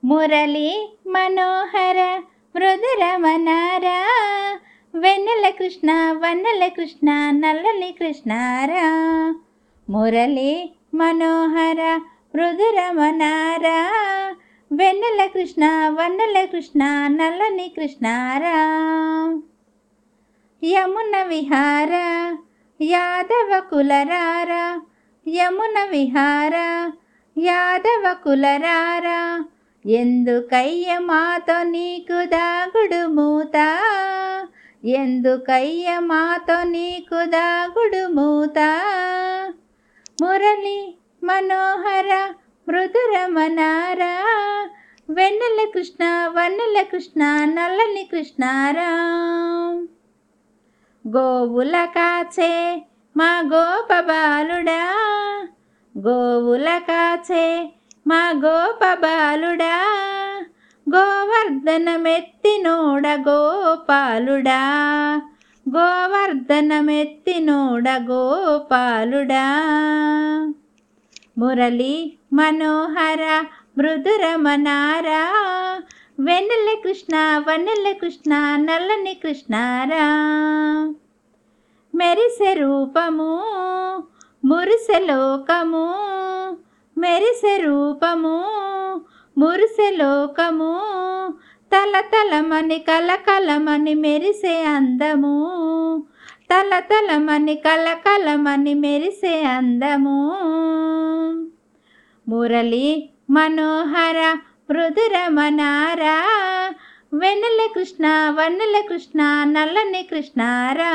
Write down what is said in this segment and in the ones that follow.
మురళి మనోహర మృదురమనారా వెన్నెల కృష్ణ వన్నెల కృష్ణ నల్లని కృష్ణారా మురళి మనోహర మృదురమనారా వెన్నెల కృష్ణ వన్నెల కృష్ణ నల్లని కృష్ణారా యమున విహార యాదవ కులరారా యమున విహార యాదవ కులరారా ఎందుకయ్య మాతో నీకు దాగుడు మూత ఎందుకయ్య మాతో నీకు దాగుడు మూత మురళి మనోహర మృదురమనారా వెన్నెల కృష్ణ వన్నెల కృష్ణ నల్లని కృష్ణారా గోవుల కాచే మా గోపబాలుడా గోవుల కాచే మా గోపబాలుడా గోవర్ధనమెత్తినోడ గోపాలుడా గోవర్ధనమెత్తినోడ గోపాలుడా మురళి మనోహర మృదురమనారా వెన్నెల కృష్ణ వన్నెల కృష్ణ నల్లని కృష్ణారా మెరిసె రూపము మురిసె లోకము మెరిసె రూపము మురిసె లోకము తల తలమని కలకలమని మెరిసే అందము తల తలమని కలకలమని మెరిసే అందము మురళి మనోహర మృదురమనారా వెన్నెల కృష్ణ వన్నెల కృష్ణ నల్లని కృష్ణారా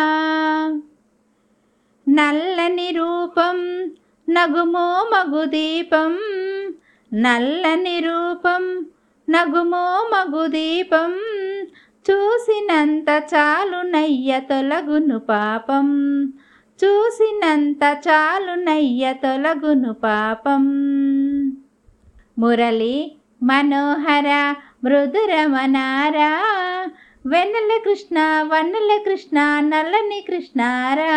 నల్లని రూపం నగుమో మగు దీపం నల్లని రూపం నగుమో మగు దీపం చూసినంత చాలు నయ్య తొలగును పాపం చూసినంత చాలు నయ్య తొలగును పాపం మురళి మనోహర మృదురమనారా వెన్నెల కృష్ణ వన్నెల కృష్ణ నల్లని కృష్ణారా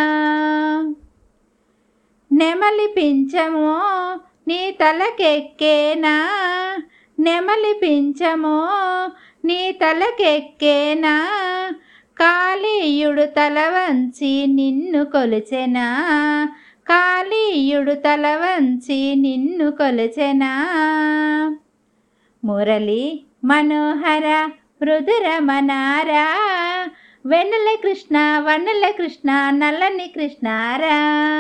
నెమలి పించమో నీ తలకెక్కేనా నెమలి పించమో నీ తలకెక్కేనా కాళీయుడు తల వంచి నిన్ను కొలిచెనా కాళీయుడు తల వంచి నిన్ను కొలిచెనా మురళి మనోహర మృదురమనారా వెన్నెల కృష్ణ వన్నెల కృష్ణ నల్లని కృష్ణారా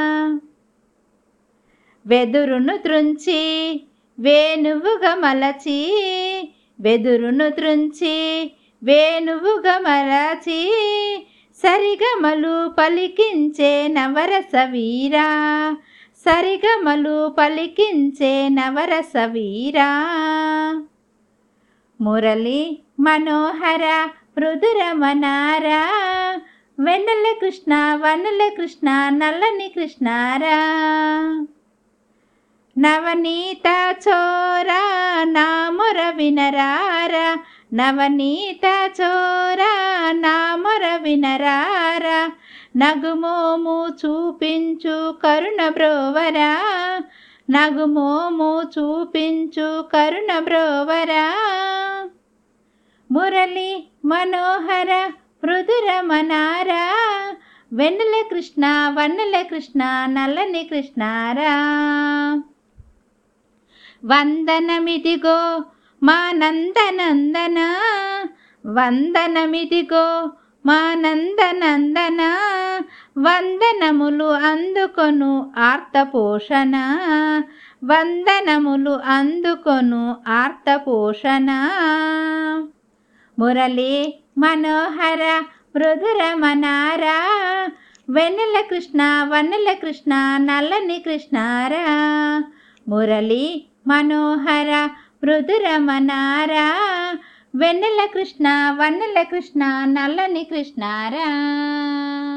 వెదురును త్రుంచి వేణువుగా మలచి వెదురును త్రుంచి వేణువుగా మలచి సరిగమలు పలికించే నవరస వీరా సరిగమలు పలికించే నవరస వీరా మురళి మనోహర మృదురమనారా వెన్నెల కృష్ణ వన్నెల కృష్ణ నల్లని కృష్ణారా నవనీత చోరా నా మొర వినరారా నవనీత చోరా నా మొర వినరారా నగుమోము చూపించు కరుణ బ్రోవరా నగుమోము చూపించు కరుణ బ్రోవరా మురళి మనోహర మృదురమనారా వెన్నెల కృష్ణ వన్నెల కృష్ణ నల్లని కృష్ణారా వందనమిదిగో మా నందనందన వందనమిదిగో మా నందనందన వందనములు అందుకొను ఆర్తపోషణ వందనములు అందుకొను ఆర్తపోషణ మురళి మనోహర మృదురమనారా వెన్నెల కృష్ణ వన్నెల కృష్ణ నల్లని కృష్ణారా మురళి మనోహర మృదురమనారా వెన్నెల కృష్ణ వన్నెల కృష్ణ నల్లని కృష్ణారా